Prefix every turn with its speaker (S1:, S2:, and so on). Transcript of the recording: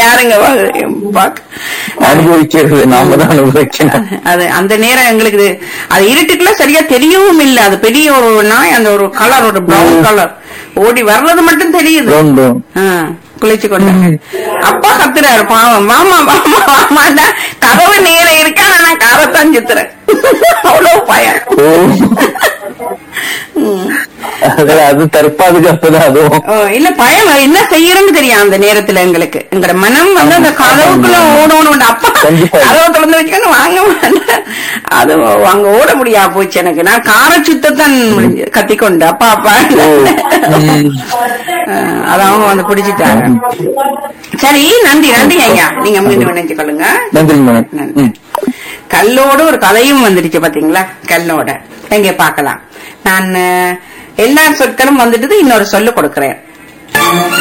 S1: யாருங்க பாக்க
S2: அனுபவிக்கிறது நாம தான் அனுபவிக்கணும்
S1: அது அந்த நேரம் எங்களுக்கு இது- அது இருட்டுக்குள்ள சரியா தெரியவும் இல்ல அது பெரிய ஒரு நாய் அந்த ஒரு கலர் ஒரு பிரவுன் கலர் ஓடி வர்றது மட்டும் தெரியுது
S2: Brown, brown.
S1: ஆ, குளிச்சு கொண்டு அப்பா கத்துறாரு பாவம் மாமா மாமா மாமாண்டா கதவு நேரம் இருக்கா நான் காரத்தான் சுத்துறேன் அவ்வளவு பயம்
S2: ஓ
S1: ம்.
S2: அது அது தற்பாதுகாப்பு தான் அதுவும்
S1: ஓ, இல்ல பயம் என்ன செய்யறோம்னு தெரியும் அந்த நேரத்துல எங்களுக்கு எங்களோட மனம் வந்து அந்த கதவுக்குள்ள ஓடணும் அப்பா
S2: கண்டிப்பா.
S1: கதவை திறந்து வச்சுக்கணும் வாங்க மாட்டேன் அது அங்க ஓட முடியா போச்சு எனக்கு நான் காரை சுத்தத்தான் முடிஞ்சு கத்திக்கொண்டு அப்பா அப்பா
S2: ம்.
S1: அஹ், அது அவங்க வந்து பிடிச்சிட்டாங்க சரி நன்றி நன்றி ஐயா நீங்க மீண்டும் நினைச்சு கொள்ளுங்க
S2: நன்றி மேடம்
S1: நன்றி.
S2: ம்.
S1: கல்லோடு ஒரு கதையும் வந்துடுச்சு பாத்தீங்களா கல்லோட எங்க பார்க்கலாம் நான் அஹ், எல்லா சொற்களும் வந்துட்டு இன்னொரு சொல்லு கொடுக்கிறேன்